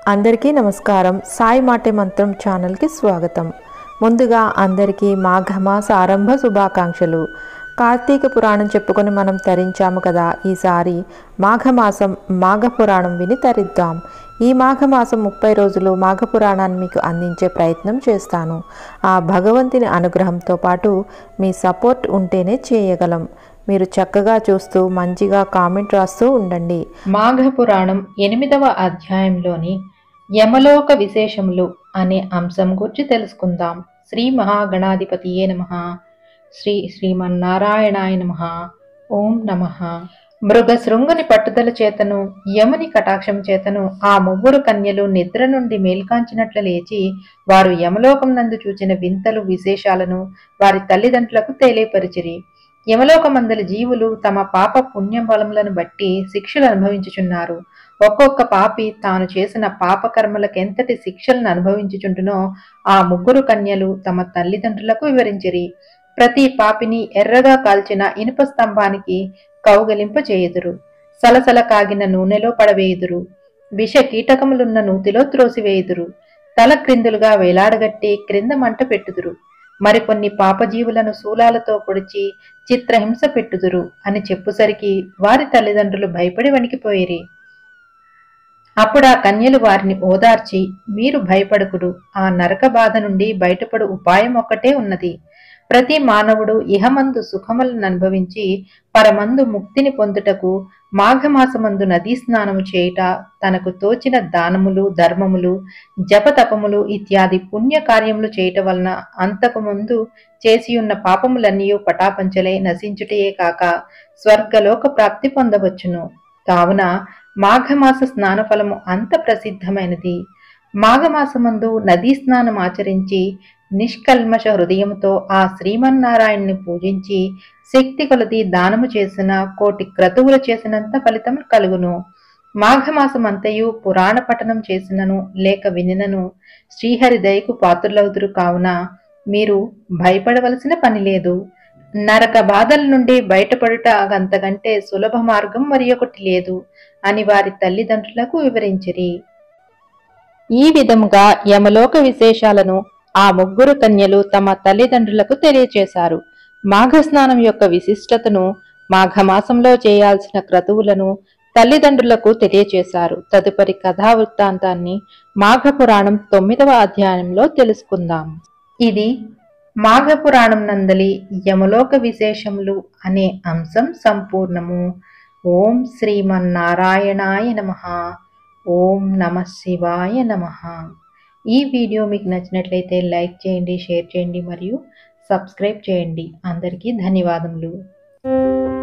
అందరికీ నమస్కారం సాయి మాటే మంత్రం ఛానల్కి స్వాగతం ముందుగా అందరికీ మాఘమాస ఆరంభ శుభాకాంక్షలు కార్తీక పురాణం చెప్పుకొని మనం తరించాము కదా ఈసారి మాఘమాసం మాఘ పురాణం విని తరిద్దాం ఈ మాఘమాసం ముప్పై రోజులు మాఘ పురాణాన్ని మీకు అందించే ప్రయత్నం చేస్తాను ఆ భగవంతుని అనుగ్రహంతో పాటు మీ సపోర్ట్ ఉంటేనే చేయగలం మీరు చక్కగా చూస్తూ మంచిగా కామెంట్ రాస్తూ ఉండండి మాఘ పురాణం ఎనిమిదవ అధ్యాయంలోని యమలోక విశేషములు అనే అంశం గురించి తెలుసుకుందాం శ్రీ మహాగణాధిపతియే నమ శ్రీ శ్రీమన్నారాయణాయ నమ ఓం నమ మృగశృంగుని పట్టుదల చేతను యముని కటాక్షం చేతను ఆ ముగ్గురు కన్యలు నిద్ర నుండి మేల్కాంచినట్లు లేచి వారు యమలోకం నందు చూచిన వింతలు విశేషాలను వారి తల్లిదండ్రులకు తెలియపరిచిరి యమలోకమందలి జీవులు తమ పాప పుణ్య బలములను బట్టి శిక్షలు అనుభవించుచున్నారు ఒక్కొక్క పాపి తాను చేసిన పాపకర్మలకెంతటి శిక్షలను అనుభవించుచుంటునో ఆ ముగ్గురు కన్యలు తమ తల్లిదండ్రులకు వివరించిరి ప్రతి పాపిని ఎర్రగా కాల్చిన ఇనుప స్తంభానికి కౌగలింప చేయుదురు సలసల కాగిన నూనెలో పడవేయుదురు విష కీటకములున్న నూతిలో త్రోసివేయుదురు తల క్రిందులుగా వేలాడగట్టి క్రింద మంట పెట్టుదురు మరికొన్ని పాపజీవులను శూలాలతో పొడిచి చిత్రహింస పెట్టుదురు అని చెప్పుసరికి వారి తల్లిదండ్రులు భయపడి వణికిపోయిరి అప్పుడు ఆ కన్యలు వారిని ఓదార్చి మీరు భయపడకుడు ఆ నరక బాధ నుండి బయటపడు ఉపాయం ఒక్కటే ఉన్నది ప్రతి మానవుడు ఇహమందు సుఖములను అనుభవించి పరమందు ముక్తిని పొందుటకు మాఘమాసమందు నదీ స్నానము చేయుట తనకు తోచిన దానములు ధర్మములు జపతపములు ఇత్యాది పుణ్య కార్యములు చేయుట వలన అంతకు ముందు చేసియున్న పాపములన్నీ పటాపంచలై నశించుటయే కాక స్వర్గలోక ప్రాప్తి పొందవచ్చును కావున మాఘమాస స్నాన ఫలము అంత ప్రసిద్ధమైనది మాఘమాసమందు నదీ స్నానం ఆచరించి నిష్కల్మష హృదయంతో ఆ శ్రీమన్నారాయణ్ణి పూజించి శక్తి కొలది దానము చేసిన కోటి క్రతువులు చేసినంత ఫలితం కలుగును మాఘమాసమంతయు పురాణ పఠనం చేసినను లేక వినినను శ్రీహరి దయకు పాత్రులవుదురు కావున మీరు భయపడవలసిన పని లేదు నరక బాధల నుండి బయటపడుట అంతకంటే సులభ మార్గం మరి ఒకటి లేదు అని వారి తల్లిదండ్రులకు వివరించిరి ఈ విధముగా యమలోక విశేషాలను ఆ ముగ్గురు కన్యలు తమ తల్లిదండ్రులకు తెలియచేశారు మాఘస్నానం యొక్క విశిష్టతను మాఘమాసంలో చేయాల్సిన క్రతువులను తల్లిదండ్రులకు తెలియచేశారు తదుపరి కథా వృత్తాంతాన్ని మాఘపురాణం తొమ్మిదవ అధ్యాయంలో తెలుసుకుందాం ఇది మాఘపురాణం నందలి యమలోక విశేషములు అనే అంశం సంపూర్ణము ఓం శ్రీమన్నారాయణాయ నమ ఓం నమ శివాయ నమ ఈ వీడియో మీకు నచ్చినట్లయితే లైక్ చేయండి షేర్ చేయండి మరియు సబ్స్క్రైబ్ చేయండి అందరికీ ధన్యవాదములు